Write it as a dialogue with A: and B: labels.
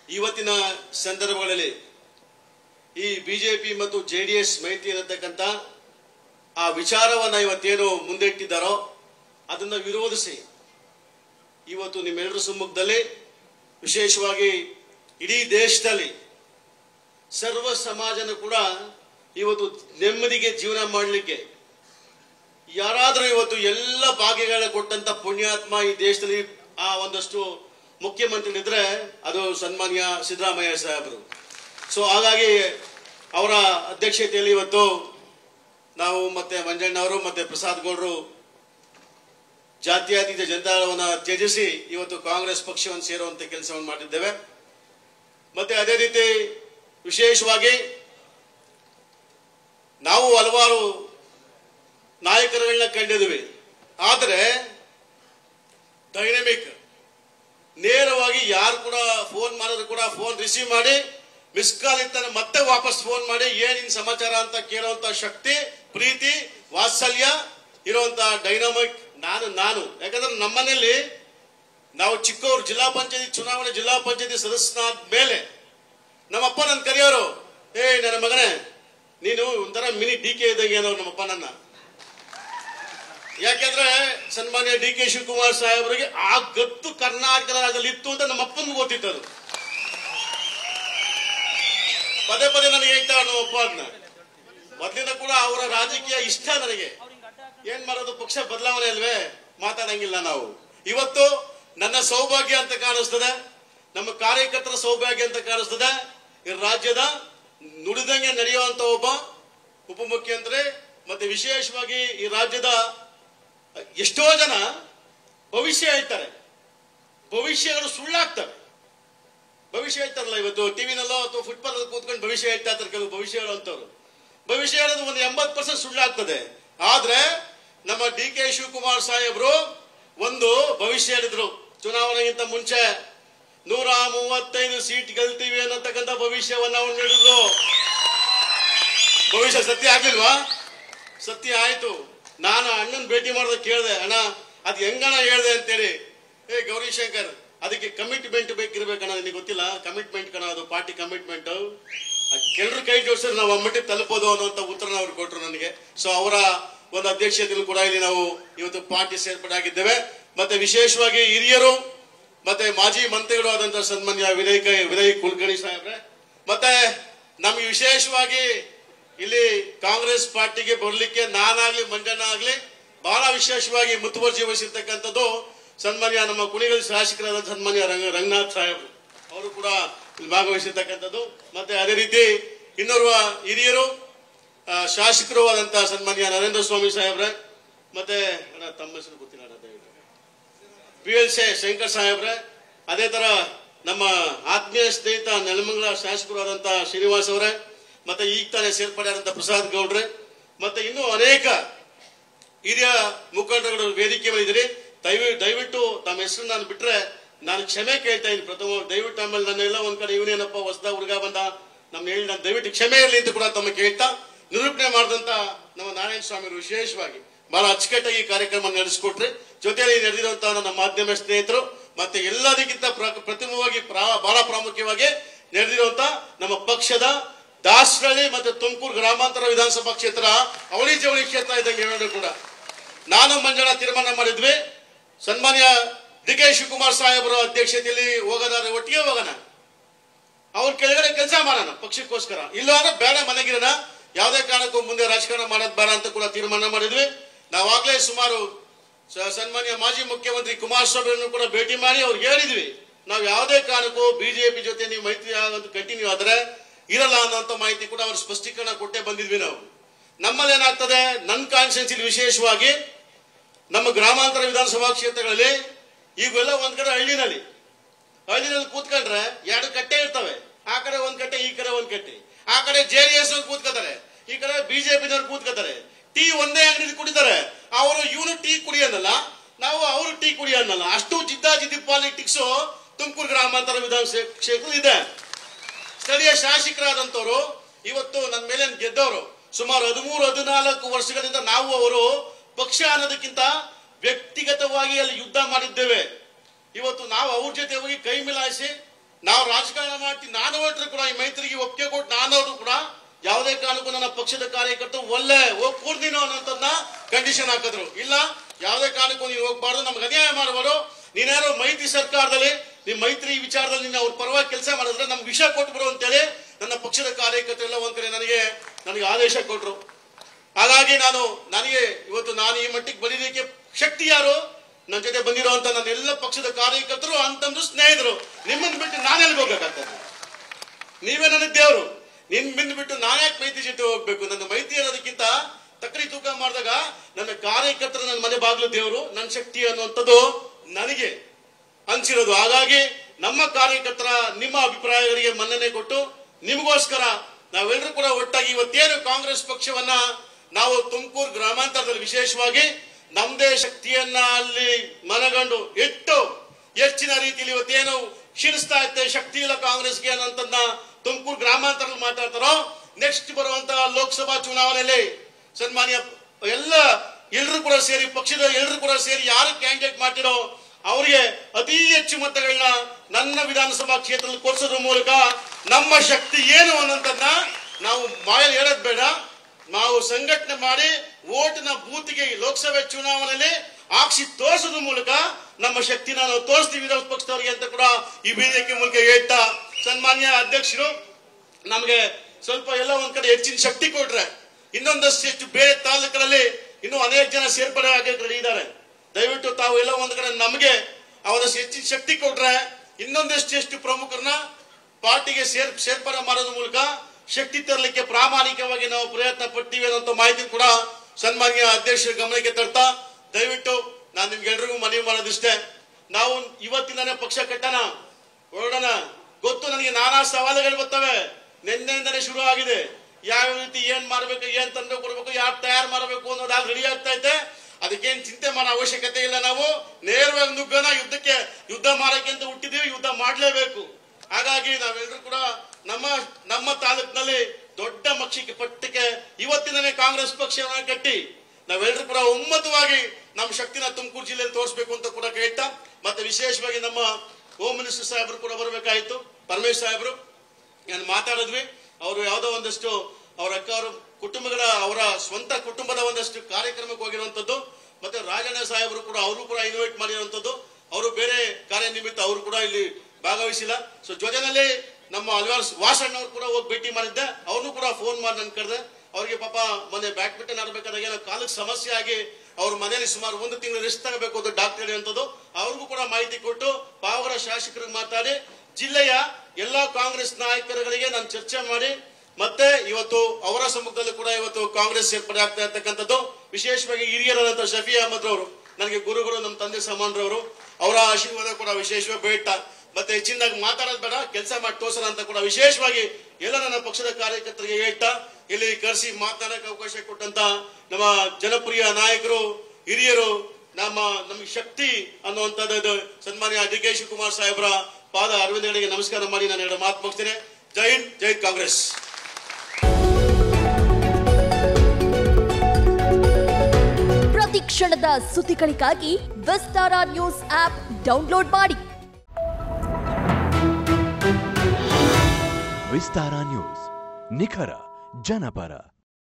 A: ಇವತ್ತಿನ ಸಂದರ್ಭಗಳಲ್ಲಿ ಈ ಬಿಜೆಪಿ ಮತ್ತು ಜೆ ಡಿ ಎಸ್ ಮೈತ್ರಿ ಅನ್ನತಕ್ಕಂಥ ಆ ವಿಚಾರವನ್ನ ಇವತ್ತೇನು ಮುಂದಿಟ್ಟಿದ್ದಾರೋ ಅದನ್ನ ವಿರೋಧಿಸಿ ಇವತ್ತು ನಿಮ್ಮೆಲ್ಲರ ಸಮ್ಮುಖದಲ್ಲಿ ವಿಶೇಷವಾಗಿ ಇಡೀ ದೇಶದಲ್ಲಿ ಸರ್ವ ಸಮಾಜನ ಕೂಡ ಇವತ್ತು ನೆಮ್ಮದಿಗೆ ಜೀವನ ಮಾಡಲಿಕ್ಕೆ ಯಾರಾದರೂ ಇವತ್ತು ಎಲ್ಲ ಭಾಗ್ಯಗಳ ಕೊಟ್ಟಂತ ಪುಣ್ಯಾತ್ಮ ಈ ದೇಶದಲ್ಲಿ ಆ ಒಂದಷ್ಟು ಮುಖ್ಯಮಂತ್ರಿಗಳಿದ್ರೆ ಅದು ಸನ್ಮಾನ್ಯ ಸಿದ್ದರಾಮಯ್ಯ ಸಾಹೇಬರು ಸೊ ಹಾಗಾಗಿ ಅವರ ಅಧ್ಯಕ್ಷತೆಯಲ್ಲಿ ಇವತ್ತು ನಾವು ಮತ್ತೆ ಮಂಜಣ್ಣ ಅವರು ಮತ್ತೆ ಪ್ರಸಾದ್ ಗೌಡರು ಜಾತ್ಯತೀತ ಜನತಾದಳವನ್ನು ತ್ಯಜಿಸಿ ಇವತ್ತು ಕಾಂಗ್ರೆಸ್ ಪಕ್ಷವನ್ನು ಸೇರುವಂತ ಕೆಲಸವನ್ನು ಮಾಡಿದ್ದೇವೆ ಮತ್ತೆ ಅದೇ ರೀತಿ ವಿಶೇಷವಾಗಿ ನಾವು ಹಲವಾರು ನಾಯಕರುಗಳನ್ನ ಕಂಡಿದ್ವಿ ಆದರೆ ಡೈನಮಿಕ್ ನೇರವಾಗಿ ಯಾರು ಕೂಡ ಫೋನ್ ಮಾಡಿದ್ರು ಕೂಡ ಫೋನ್ ರಿಸೀವ್ ಮಾಡಿ ಮಿಸ್ ಕಾಲ್ ಇರ್ತಾನೆ ಮತ್ತೆ ವಾಪಸ್ ಫೋನ್ ಮಾಡಿ ಏನಿನ್ ಸಮಾಚಾರ ಅಂತ ಕೇಳುವಂತ ಶಕ್ತಿ ಪ್ರೀತಿ ವಾತ್ಸಲ್ಯ ಇರುವಂತ ಡೈನಾಮಿಕ್ ನಾನು ನಾನು ಯಾಕಂದ್ರೆ ನಮ್ಮನೇಲಿ ನಾವು ಚಿಕ್ಕವರು ಜಿಲ್ಲಾ ಪಂಚಾಯತಿ ಚುನಾವಣೆ ಜಿಲ್ಲಾ ಪಂಚಾಯತಿ ಸದಸ್ಯನಾದ ಮೇಲೆ ನಮ್ಮಪ್ಪ ನನ್ನ ಕರೆಯೋರು ಏ ನನ್ನ ಮಗನೇ ನೀನು ಒಂಥರ ಮಿನಿ ಡಿ ಕೆ ಇದ್ದಂಗೆ ಏನೋ ನಮ್ಮಪ್ಪ ನನ್ನ ಯಾಕೆಂದ್ರೆ ಸನ್ಮಾನ್ಯ ಡಿ ಕೆ ಶಿವಕುಮಾರ್ ಸಾಹೇಬರಿಗೆ ಆ ಗತ್ತು ಕರ್ನಾಟಕ ರಾಜ್ಯದಲ್ಲಿ ಇತ್ತು ಅಂತ ನಮ್ಮ ಅಪ್ಪನಿಗೆ ಗೊತ್ತಿತ್ತು ಅದು ಪದೇ ಪದೇ ನನಗೆ ಹೇಳ್ತಾ ನಮ್ಮಪ್ಪ ಅದನ್ನ ಮೊದಲಿಂದ ಕೂಡ ಅವರ ರಾಜಕೀಯ ಇಷ್ಟ ನನಗೆ ಏನ್ ಮಾಡೋದು ಪಕ್ಷ ಬದಲಾವಣೆ ಅಲ್ವೇ ಮಾತಾಡಂಗಿಲ್ಲ ನಾವು ಇವತ್ತು ನನ್ನ ಸೌಭಾಗ್ಯ ಅಂತ ಕಾಣಿಸ್ತದೆ ನಮ್ಮ ಕಾರ್ಯಕರ್ತರ ಸೌಭಾಗ್ಯ ಅಂತ ಕಾಣಿಸ್ತದೆ ಈ ರಾಜ್ಯದ ನುಡಿದಂಗೆ ನಡೆಯುವಂತ ಒಬ್ಬ ಉಪಮುಖ್ಯಮಂತ್ರಿ ಮತ್ತೆ ವಿಶೇಷವಾಗಿ ಈ ರಾಜ್ಯದ ಎಷ್ಟೋ ಜನ ಭವಿಷ್ಯ ಹೇಳ್ತಾರೆ ಭವಿಷ್ಯಗಳು ಸುಳ್ಳಾಗ್ತವೆ ಭವಿಷ್ಯ ಹೇಳ್ತಾರಲ್ಲ ಇವತ್ತು ಟಿವಿನಲ್ಲೋ ಅಥವಾ ಫುಟ್ಬಾಲ್ ಕೂತ್ಕೊಂಡು ಭವಿಷ್ಯ ಹೇಳ್ತಾ ಇರ್ತಾರೆ ಕೆಲವು ಭವಿಷ್ಯ ಹೇಳುವಂತವ್ರು ಭವಿಷ್ಯ ಹೇಳೋದು ಒಂದು ಎಂಬತ್ತು ಪರ್ಸೆಂಟ್ ಸುಳ್ಳಾಗ್ತದೆ ಆದ್ರೆ ನಮ್ಮ ಡಿ ಕೆ ಶಿವಕುಮಾರ್ ಸಾಹೇಬರು ಒಂದು ಭವಿಷ್ಯ ಹೇಳಿದ್ರು ಚುನಾವಣೆಗಿಂತ ಮುಂಚೆ ನೂರ ಮೂವತ್ತೈದು ಸೀಟ್ ಗೆಲ್ತೀವಿ ಅನ್ನತಕ್ಕಂಥ ಭವಿಷ್ಯವನ್ನ ಅವ್ರು ಹೇಳಿದ್ರು ಭವಿಷ್ಯ ಸತ್ಯ ಆಗ್ಲಿಲ್ವಾ ಸತ್ಯ ಆಯ್ತು ನಾನು ಅಣ್ಣನ್ ಭೇಟಿ ಮಾಡಿದ ಕೇಳಿದೆ ಅಣ್ಣ ಅದ್ ಹೆಂಗಣ್ಣ ಹೇಳ್ದೆ ಅಂತೇಳಿ ಏ ಗೌರಿಶಂಕರ್ ಅದಕ್ಕೆ ಕಮಿಟ್ಮೆಂಟ್ ಬೇಕಿರ್ಬೇಕಣ್ಣ ನಿನಗೆ ಗೊತ್ತಿಲ್ಲ ಕಮಿಟ್ಮೆಂಟ್ ಕಣ ಅದು ಪಾರ್ಟಿ ಕಮಿಟ್ಮೆಂಟ್ ಕೆಲರು ಕೈ ಜೋಡಿಸಿದ್ರೆ ನಾವು ಒಮ್ಮಟ್ಟಿಗೆ ತಲುಪೋದು ಅನ್ನೋಂಥ ಉತ್ತರನ ಅವ್ರು ಕೊಟ್ರು ನನಗೆ ಸೊ ಅವರ ಒಂದು ಅಧ್ಯಕ್ಷತೆಯಲ್ಲೂ ಕೂಡ ಇಲ್ಲಿ ನಾವು ಇವತ್ತು ಪಾರ್ಟಿ ಸೇರ್ಪಡೆ ಆಗಿದ್ದೇವೆ ಮತ್ತೆ ವಿಶೇಷವಾಗಿ ಹಿರಿಯರು ಮತ್ತೆ ಮಾಜಿ ಮಂತ್ರಿಗಳು ಆದಂತ ಸನ್ಮಾನ್ಯ ವಿನಯ್ ಕೈ ವಿನಯ್ ಕುಲಕರ್ಣಿ ಸಾಹೇಬ್ರೆ ಮತ್ತೆ ನಮ್ಗೆ ವಿಶೇಷವಾಗಿ ಇಲ್ಲಿ ಕಾಂಗ್ರೆಸ್ ಪಾರ್ಟಿಗೆ ಬರ್ಲಿಕ್ಕೆ ನಾನಾಗ್ಲಿ ಮಂಜಣ್ಣ ಆಗ್ಲಿ ಬಹಳ ವಿಶೇಷವಾಗಿ ಮುತುವರ್ಜಿ ವಹಿಸಿರ್ತಕ್ಕಂಥದ್ದು ಸನ್ಮಾನ್ಯ ನಮ್ಮ ಕುಣಿಗಲ್ ಶಾಸಕರಾದ ಸನ್ಮಾನ್ಯ ರಂಗ ರಂಗನಾಥ್ ಸಾಹೇಬ್ ಅವರು ಕೂಡ ಇಲ್ಲಿ ಭಾಗವಹಿಸಿರ್ತಕ್ಕಂಥದ್ದು ಮತ್ತೆ ಅದೇ ರೀತಿ ಇನ್ನೋರ್ವ ಹಿರಿಯರು ಆ, ಶಾಸಕರು ಆದಂತ ಸನ್ಮಾನ್ಯ ನರೇಂದ್ರ ಸ್ವಾಮಿ ಸಾಹೇಬ್ರೆ ಮತ್ತೆ ಅಣ್ಣ, ತಮ್ಮ ಹೆಸರು ಗೊತ್ತಿಲ್ಲ ಅಣ್ಣ, ದಯವಿಟ್ಟು ಪಿ ಎಲ್ ಸಿ ಶಂಕರ್ ಸಾಹೇಬ್ರೆ ಅದೇ ತರ ನಮ್ಮ ಆತ್ಮೀಯ ಸ್ನೇಹಿತ ನೆಲಮಂಗಲ ಶಾಸಕರು ಆದಂತ ಶ್ರೀನಿವಾಸ್ ಅವರೇ ಮತ್ತೆ ಈಗ ತಾನೇ ಸೇರ್ಪಡೆ ಆದಂತ ಪ್ರಸಾದ್ ಗೌಡ್ರೆ ಮತ್ತೆ ಇನ್ನೂ ಅನೇಕ ಹಿರಿಯ ಮುಖಂಡರುಗಳು ವೇದಿಕೆ ಮೇಲೆ ಇದ್ದೀರಿ ದಯವಿಟ್ಟು ದಯವಿಟ್ಟು ತಮ್ಮ ಹೆಸರು ನಾನು ಬಿಟ್ರೆ ನಾನು ಕ್ಷಮೆ ಕೇಳ್ತಾ ಇದ್ದೀನಿ ಪ್ರಥಮ ದಯವಿಟ್ಟು ಆಮೇಲೆ ನನ್ನ ಎಲ್ಲ ಒಂದ್ ಕಡೆ ಇವನೇನಪ್ಪ ಹೊಸದ ಹುಡುಗ ಬಂದ ನಮ್ಮ ಹೇಳಿ ನಾನು ದಯವಿಟ್ಟು ಕ್ಷಮೆ ಇರಲಿ ಅಂತ ಕೂಡ ತಮ್ಮ ಕೇಳ್ತಾ ನಿರೂಪಣೆ ಮಾಡಿದಂತ ನಮ್ಮ ನಾರಾಯಣ ಸ್ವಾಮಿಗಳು ವಿಶೇಷವಾಗಿ ಬಹಳ ಅಚ್ಚುಕಟ್ಟಾಗಿ ಈ ಕಾರ್ಯಕ್ರಮ ನಡೆಸಿಕೊಟ್ರಿ ಜೊತೆಯಲ್ಲಿ ನಡೆದಿರುವಂತಹ ನನ್ನ ಮಾಧ್ಯಮ ಸ್ನೇಹಿತರು ಮತ್ತೆ ಎಲ್ಲದಕ್ಕಿಂತ ಪ್ರ- ಪ್ರಥಮವಾಗಿ ಪ್ರಾ- ಬಹಳ ಪ್ರಾಮುಖ್ಯವಾಗಿ ನಡೆದಿರುವಂತ ನಮ್ಮ ಪಕ್ಷದ ದಾಸರಳ್ಳಿ ಮತ್ತೆ ತುಮಕೂರು ಗ್ರಾಮಾಂತರ ವಿಧಾನಸಭಾ ಕ್ಷೇತ್ರ ಅವಳಿ ಜವಳಿ ಕ್ಷೇತ್ರ ಇದ್ದಂಗೆ ಹೇಳೋದು ಕೂಡ ನಾನು ಮಂಜಣ್ಣ ತೀರ್ಮಾನ ಮಾಡಿದ್ವಿ ಸನ್ಮಾನ್ಯ ಡಿ ಕೆ ಶಿವಕುಮಾರ್ ಸಾಹೇಬರ ಅಧ್ಯಕ್ಷತೆಯಲ್ಲಿ ಹೋಗೋದಾದ್ರೆ ಒಟ್ಟಿಗೆ ಹೋಗೋಣ ಅವ್ರ ಕೆಳಗಡೆ ಕೆಲಸ ಮಾಡೋಣ ಪಕ್ಷಕ್ಕೋಸ್ಕರ ಇಲ್ಲ ಅಂದ್ರೆ ಬೇಡ ಮನೆಗಿರೋಣ ಯಾವುದೇ ಕಾರಣಕ್ಕೂ ಮುಂದೆ ರಾಜಕಾರಣ ಮಾಡೋದ್ ಬೇಡ ಅಂತ ಕೂಡ ತೀರ್ಮಾನ ಮಾಡಿದ್ವಿ ನಾವಾಗ್ಲೇ ಸುಮಾರು ಸ- ಸನ್ಮಾನ್ಯ ಮಾಜಿ ಮುಖ್ಯಮಂತ್ರಿ ಕುಮಾರಸ್ವಾಮಿ ಕೂಡ ಭೇಟಿ ಮಾಡಿ ಅವ್ರಿಗೆ ಹೇಳಿದ್ವಿ ನಾವು ಯಾವುದೇ ಕಾರಣಕ್ಕೂ ಬಿಜೆಪಿ ಜೊತೆ ನೀವು ಮೈತ್ರಿ ಆಗೋದು ಕಂಟಿನ್ಯೂ ಆದ್ರೆ ಇರಲ್ಲ ಅನ್ನೋಂಥ ಮಾಹಿತಿ ಕೂಡ ಅವ್ರ ಸ್ಪಷ್ಟೀಕರಣ ಕೊಟ್ಟೆ ಬಂದಿದ್ವಿ ನಾವು ನಮ್ಮಲ್ಲಿ ಏನಾಗ್ತದೆ ನನ್ನ ಕಾನ್ಸ್ಟಿಟ್ಯೂನ್ಸಿಲಿ ವಿಶೇಷವಾಗಿ ನಮ್ಮ ಗ್ರಾಮಾಂತರ ವಿಧಾನಸಭಾ ಕ್ಷೇತ್ರಗಳಲ್ಲಿ ಈಗೆಲ್ಲ ಒಂದ್ ಕಡೆ ಹಳ್ಳಿನಲ್ಲಿ ಹಳ್ಳಿನಲ್ಲಿ ಕೂತ್ಕೊಂಡ್ರೆ ಎರಡು ಕಟ್ಟೆ ಇರ್ತವೆ ಆ ಕಡೆ ಒಂದ್ ಕಟ್ಟೆ ಈ ಕಡೆ ಒಂದ್ ಕಟ್ಟೆ ಆ ಕಡೆ ಜೆ ಡಿ ಎಸ್ ಕೂತ್ಕೋತಾರೆ ಈ ಕಡೆ ಬಿಜೆಪಿನವ್ರು ಕೂತ್ಕೋತಾರೆ ಟೀ ಒಂದೇ ಅಂಗಡಿ ಕುಡಿತಾರೆ ಅವರು ಇವನು ಟೀ ಕುಡಿಯೋನಲ್ಲ ನಾವು ಅವರು ಟೀ ಕುಡಿಯೋನಲ್ಲ ಅಷ್ಟು ಜಿದ್ದಾಜಿದ್ದಿ ಪಾಲಿಟಿಕ್ಸ್ ತುಮಕೂರು ಗ್ರಾಮಾಂತರ ವಿಧಾನಸಭೆ ಕ್ಷೇತ್ರ ಇದೆ ಸ್ಥಳೀಯ ಶಾಸಕರಾದಂತವರು ಇವತ್ತು ನನ್ನ ಮೇಲೆ ಗೆದ್ದವರು ಸುಮಾರು ಹದಿಮೂರು ಹದಿನಾಲ್ಕು ವರ್ಷಗಳಿಂದ ನಾವು ಅವರು ಪಕ್ಷ ಅನ್ನೋದಕ್ಕಿಂತ ವ್ಯಕ್ತಿಗತವಾಗಿ ಅಲ್ಲಿ ಯುದ್ಧ ಮಾಡಿದ್ದೇವೆ ಇವತ್ತು ನಾವು ಅವ್ರ ಜೊತೆ ಹೋಗಿ ಕೈ ಮಿಲಾಯಿಸಿ ನಾವು ರಾಜಕಾರಣ ಮಾಡ್ತೀವಿ ನಾನು ಹೊರಟ್ರು ಕೂಡ ಈ ಮೈತ್ರಿಗೆ ಒಪ್ಪಿಗೆ ಕೊಟ್ಟು ನಾನವರು ಕೂಡ ಯಾವುದೇ ಕಾರಣಕ್ಕೂ ನನ್ನ ಪಕ್ಷದ ಕಾರ್ಯಕರ್ತರು ಒಳ್ಳೆ ಹೋಗಿ ಕೂರ್ದಿನೋ ಅನ್ನೋಂಥದ್ದನ್ನ ಕಂಡೀಷನ್ ಹಾಕಿದ್ರು ಇಲ್ಲ ಯಾವುದೇ ಕಾರಣಕ್ಕೂ ನೀವು ಹೋಗ್ಬಾರ್ದು ನಮ್ಗೆ ಅನ್ಯಾಯ ಮಾಡಬಾರ್ದು ನೀನೇನೋ ಮೈತ್ರಿ ಸರ್ಕಾರದಲ್ಲಿ ನಿಮ್ ಮೈತ್ರಿ ವಿಚಾರದಲ್ಲಿ ನೀನು ಅವ್ರ ಪರವಾಗಿ ಕೆಲಸ ಮಾಡಿದ್ರೆ ನಮ್ಗೆ ವಿಷಯ ಕೊಟ್ಬಿಡು ಅಂತೇಳಿ ನನ್ನ ಪಕ್ಷದ ಕಾರ್ಯಕರ್ತರೆಲ್ಲ ಒಂದ್ ಕಡೆ ನನಗೆ ನನಗೆ ಆದೇಶ ಕೊಟ್ರು ಹಾಗಾಗಿ ನಾನು ನನಗೆ ಇವತ್ತು ನಾನು ಈ ಮಟ್ಟಿಗೆ ಬರೀಲಿಕ್ಕೆ ಶಕ್ತಿ ಯಾರು ನನ್ನ ಜೊತೆ ಬಂದಿರುವಂತ ನನ್ನ ಎಲ್ಲ ಪಕ್ಷದ ಕಾರ್ಯಕರ್ತರು ಅಂತಂದು ಸ್ನೇಹಿತರು ನಿಮ್ಮನ್ನು ಬಿಟ್ಟು ನಾನು ಎಲ್ಲಿಗೆ ಹೋಗ್ಬೇಕಾಗ್ತದೆ ನೀವೇ ನನ್ನ ದೇವರು ನಿನ್ ಬಿಂದು ಬಿಟ್ಟು ನಾನ್ಯಾಕೆ ಮೈತ್ರಿ ಜೊತೆ ಹೋಗ್ಬೇಕು ನನ್ನ ಮೈತ್ರಿ ಅನ್ನೋದಕ್ಕಿಂತ ತಕ್ಕಡಿ ತೂಕ ಮಾಡಿದಾಗ ನನ್ನ ಕಾರ್ಯಕರ್ತರು ನನ್ನ ಮನೆ ಬಾಗಿಲು ದೇವರು ನನ್ನ ಶಕ್ತಿ ಅನ್ನುವಂಥದ್ದು ನನಗೆ ಅನ್ಸಿರೋದು ಹಾಗಾಗಿ ನಮ್ಮ ಕಾರ್ಯಕರ್ತರ ನಿಮ್ಮ ಅಭಿಪ್ರಾಯಗಳಿಗೆ ಮನ್ನಣೆ ಕೊಟ್ಟು ನಿಮಗೋಸ್ಕರ ನಾವೆಲ್ಲರೂ ಕೂಡ ಒಟ್ಟಾಗಿ ಇವತ್ತೇನು ಕಾಂಗ್ರೆಸ್ ಪಕ್ಷವನ್ನ ನಾವು ತುಮಕೂರು ಗ್ರಾಮಾಂತರದಲ್ಲಿ ವಿಶೇಷವಾಗಿ ನಮ್ದೇ ಶಕ್ತಿಯನ್ನ ಅಲ್ಲಿ ಮನಗಂಡು ಇಟ್ಟು ಹೆಚ್ಚಿನ ರೀತಿಯಲ್ಲಿ ಇವತ್ತೇನು ಕ್ಷೀಣಿಸ್ತಾ ಇತ್ತೆ ಶಕ್ತಿ ಇಲ್ಲ ಕಾಂಗ್ರೆಸ್ಗೆ ಅನ್ನೋಂಥದ್ನ ತುಮಕೂರು ಗ್ರಾಮಾಂತರದಲ್ಲಿ ಮಾತಾಡ್ತಾರೋ ನೆಕ್ಸ್ಟ್ ಬರುವಂತಹ ಲೋಕಸಭಾ ಚುನಾವಣೆಯಲ್ಲಿ ಸನ್ಮಾನ್ಯ ಎಲ್ಲ ಎಲ್ಲರೂ ಕೂಡ ಸೇರಿ ಪಕ್ಷದ ಎಲ್ಲರೂ ಕೂಡ ಸೇರಿ ಯಾರು ಕ್ಯಾಂಡಿಡೇಟ್ ಮಾಡಿರೋ ಅವರಿಗೆ ಅತಿ ಹೆಚ್ಚು ಮತಗಳನ್ನ ನನ್ನ ವಿಧಾನಸಭಾ ಕ್ಷೇತ್ರದಲ್ಲಿ ಕೊಡಿಸೋದ್ರ ಮೂಲಕ ನಮ್ಮ ಶಕ್ತಿ ಏನು ಅನ್ನೋಂಥದ್ನ ನಾವು ಬಾಯಲ್ಲಿ ಹೇಳೋದ್ ಬೇಡ ನಾವು ಸಂಘಟನೆ ಮಾಡಿ ಓಟಿನ ಬೂತ್ಗೆ ಈ ಲೋಕಸಭೆ ಚುನಾವಣೆಯಲ್ಲಿ ಹಾಕ್ಸಿ ತೋರಿಸೋದ್ರ ಮೂಲಕ ನಮ್ಮ ಶಕ್ತಿನ ನಾವು ತೋರಿಸ್ತೀವಿ ವಿರೋಧ ಪಕ್ಷದವರಿಗೆ ಅಂತ ಕೂಡ ಈ ವೇದಿಕೆ ಮೂಲಕ ಹೇಳ್ತಾ ಸನ್ಮಾನ್ಯ ಅಧ್ಯಕ್ಷರು ನಮಗೆ ಸ್ವಲ್ಪ ಎಲ್ಲ ಒಂದ್ ಕಡೆ ಹೆಚ್ಚಿನ ಶಕ್ತಿ ಕೊಟ್ರೆ ಇನ್ನೊಂದಷ್ಟು ಹೆಚ್ಚು ಬೇರೆ ತಾಲೂಕುಗಳಲ್ಲಿ ಇನ್ನೂ ಅನೇಕ ಜನ ಸೇರ್ಪಡೆ ಆಗಕ್ಕೆ ರೆಡಿ ಇದ್ದಾರೆ ದಯವಿಟ್ಟು ತಾವು ಎಲ್ಲ ಒಂದ್ ಕಡೆ ನಮಗೆ ಅವರಷ್ಟು ಹೆಚ್ಚಿನ ಶಕ್ತಿ ಕೊಟ್ರೆ ಇನ್ನೊಂದಷ್ಟು ಎಷ್ಟು ಪ್ರಮುಖರನ್ನ ಪಾರ್ಟಿಗೆ ಸೇರ್ ಸೇರ್ಪಡೆ ಮಾಡೋದ್ರ ಮೂಲಕ ಶಕ್ತಿ ತರಲಿಕ್ಕೆ ಪ್ರಾಮಾಣಿಕವಾಗಿ ನಾವು ಪ್ರಯತ್ನ ಪಡ್ತೀವಿ ಅನ್ನೋ ಮಾಹಿತಿ ಕೂಡ ಸನ್ಮಾನ್ಯ ಅಧ್ಯಕ್ಷರ ಗಮನಕ್ಕೆ ತರ್ತಾ ದಯವಿಟ್ಟು ನಾನು ನಿಮ್ಗೆಲ್ರಿಗೂ ಮನವಿ ಮಾಡೋದಿಷ್ಟೇ ನಾವು ಇವತ್ತಿಂದನೇ ಪಕ್ಷ ಕಟ್ಟಣ ಹೊರಡೋಣ ಗೊತ್ತು ನನಗೆ ನಾನಾ ಸವಾಲುಗಳು ಬರ್ತವೆ ನಿನ್ನೆಯಿಂದನೇ ಶುರು ಆಗಿದೆ ಯಾವ ರೀತಿ ಏನ್ ಮಾಡ್ಬೇಕು ಏನ್ ತಂದು ಕೊಡ್ಬೇಕು ಯಾರು ತಯಾರು ಮಾಡಬೇಕು ಅನ್ನೋದು ಅಲ್ಲಿ ರೆಡಿ ಆಗ್ತಾ ಐತೆ ಅದಕ್ಕೇನ್ ಚಿಂತೆ ಮಾಡೋ ಅವಶ್ಯಕತೆ ಇಲ್ಲ ನಾವು ನೇರವಾಗಿ ನುಗ್ಗೋಣ ಯುದ್ಧಕ್ಕೆ ಯುದ್ಧ ಮಾಡಕ್ಕೆ ಅಂತ ಹುಟ್ಟಿದೀವಿ ಯುದ್ಧ ಮಾಡ್ಲೇಬೇಕು ಹಾಗಾಗಿ ನಾವೆಲ್ಲರೂ ಕೂಡ ನಮ್ಮ ನಮ್ಮ ತಾಲೂಕಿನಲ್ಲಿ ದೊಡ್ಡ ಮಕ್ಷಿಕೆ ಪಟ್ಟಕ್ಕೆ ಇವತ್ತಿನನೇ ಕಾಂಗ್ರೆಸ್ ಪಕ್ಷವನ್ನ ಕಟ್ಟಿ ನಾವೆಲ್ಲರೂ ಕೂಡ ಒಮ್ಮತವಾಗಿ ನಮ್ಮ ಶಕ್ತಿನ ತುಮಕೂರು ಜಿಲ್ಲೆಯಲ್ಲಿ ತೋರಿಸ್ಬೇಕು ಅಂತ ಕೂಡ ಕೇಳ್ತಾ ಮತ್ತೆ ವಿಶೇಷವಾಗಿ ನಮ್ಮ ಹೋಮ್ ಮಿನಿಸ್ಟರ್ ಸಾಹೇಬರು ಕೂಡ ಬರಬೇಕಾಯಿತು ಪರಮೇಶ್ ಸಾಹೇಬರು ನಾನು ಮಾತಾಡಿದ್ವಿ ಅವರು ಯಾವುದೋ ಒಂದಷ್ಟು ಅವರ ಅಕ್ಕ ಅವರ ಕುಟುಂಬಗಳ ಅವರ ಸ್ವಂತ ಕುಟುಂಬದ ಒಂದಷ್ಟು ಕಾರ್ಯಕ್ರಮಕ್ಕೆ ಹೋಗಿರುವಂತದ್ದು ಮತ್ತೆ ರಾಜಣ್ಣ ಸಾಹೇಬರು ಕೂಡ ಅವರು ಕೂಡ ಇನ್ವೈಟ್ ಮಾಡಿರುವಂತದ್ದು ಅವರು ಬೇರೆ ಕಾರ್ಯನಿಮಿತ್ತ ಅವರು ಕೂಡ ಇಲ್ಲಿ ಭಾಗವಹಿಸಿಲ್ಲ ಸೊ ಜೊತೆನಲ್ಲಿ ನಮ್ಮ ಹಲವಾರು ವಾಸಣ್ಣ ಅವರು ಕೂಡ ಹೋಗಿ ಭೇಟಿ ಮಾಡಿದ್ದೆ ಅವ್ರನ್ನೂ ಕೂಡ ಫೋನ್ ಮಾಡಿ ನನ್ ಕರೆದೆ ಅವ್ರಿಗೆ ಪಾಪ ಮೊನ್ನೆ ಬ್ಯಾಡ್ಮಿಂಟನ್ ಆಡ್ಬೇಕಾದಾಗ ಏನೋ ಕಾಲಕ್ಕೆ ಸಮಸ್ಯೆ ಆಗಿ ಅವ್ರ ಮನೆಯಲ್ಲಿ ಸುಮಾರು ಒಂದು ತಿಂಗಳು ರೆಸ್ಟ್ ತಗೋಬೇಕು ಅಂತ ಡಾಕ್ಟರ್ ಹೇಳುವಂಥದ್ದು ಅವ್ರಿಗೂ ಕೂಡ ಮಾಹಿತಿ ಕೊಟ್ಟು ಪಾವಗಡ ಶಾಸಕರಿಗೆ ಮಾತಾಡಿ ಜಿಲ್ಲೆಯ ಎಲ್ಲಾ ಕಾಂಗ್ರೆಸ್ ನಾಯಕರುಗಳಿಗೆ ನಾನು ಚರ್ಚೆ ಮಾಡಿ ಮತ್ತೆ ಇವತ್ತು ಅವರ ಸಮ್ಮುಖದಲ್ಲಿ ಕೂಡ ಇವತ್ತು ಕಾಂಗ್ರೆಸ್ ಸೇರ್ಪಡೆ ಆಗ್ತಾ ಇರ್ತಕ್ಕಂಥದ್ದು ವಿಶೇಷವಾಗಿ ಹಿರಿಯರಾದಂತಹ ಶಫಿ ಅಹಮದ್ ರವರು ನನಗೆ ಗುರುಗಳು ನಮ್ಮ ತಂದೆ ಸಮಾನರವರು ಅವರ ಆಶೀರ್ವಾದ ಕೂಡ ವಿಶೇಷವಾಗಿ ಬೇಟ ಮತ್ತೆ ಹೆಚ್ಚಿನದಾಗಿ ಮಾತಾಡೋದು ಬೇಡ ಕೆಲಸ ಮಾಡಿ ತೋರ್ಸೋಣ ಅಂತ ಕೂಡ ವಿಶೇಷವಾಗಿ ಎಲ್ಲ ನನ್ನ ಪಕ್ಷದ ಕಾರ್ಯಕರ್ತರಿಗೆ ಹೇಳ್ತಾ ಇಲ್ಲಿ ಕರೆಸಿ ಮಾತನಾಡಕ್ಕೆ ಅವಕಾಶ ಕೊಟ್ಟಂತ ನಮ್ಮ ಜನಪ್ರಿಯ ನಾಯಕರು ಹಿರಿಯರು ನಮ್ಮ ನಮಗೆ ಶಕ್ತಿ ಅನ್ನುವಂಥದ್ದು ಸನ್ಮಾನ್ಯ ಡಿ ಕೆ ಶಿವಕುಮಾರ್ ಸಾಹೇಬರ ಪಾದ ಅರವಿಂದಗಳಿಗೆ ನಮಸ್ಕಾರ ಮಾಡಿ ನಾನು ಎರಡು ಮಾತು ಮುಗಿಸ್ತೇನೆ ಜೈ ಹಿಂದ್ ಜೈ ಕಾಂಗ್ರೆಸ್
B: ಪ್ರತಿ ಕ್ಷಣದ ಸುದ್ದಿಗಳಿಗಾಗಿ ವಿಸ್ತಾರ ನ್ಯೂಸ್ ಆಪ್ ಡೌನ್ಲೋಡ್ ಮಾಡಿ
C: ವಿಸ್ತಾರ ನ್ಯೂಸ್ ನಿಖರ ಜನಪರ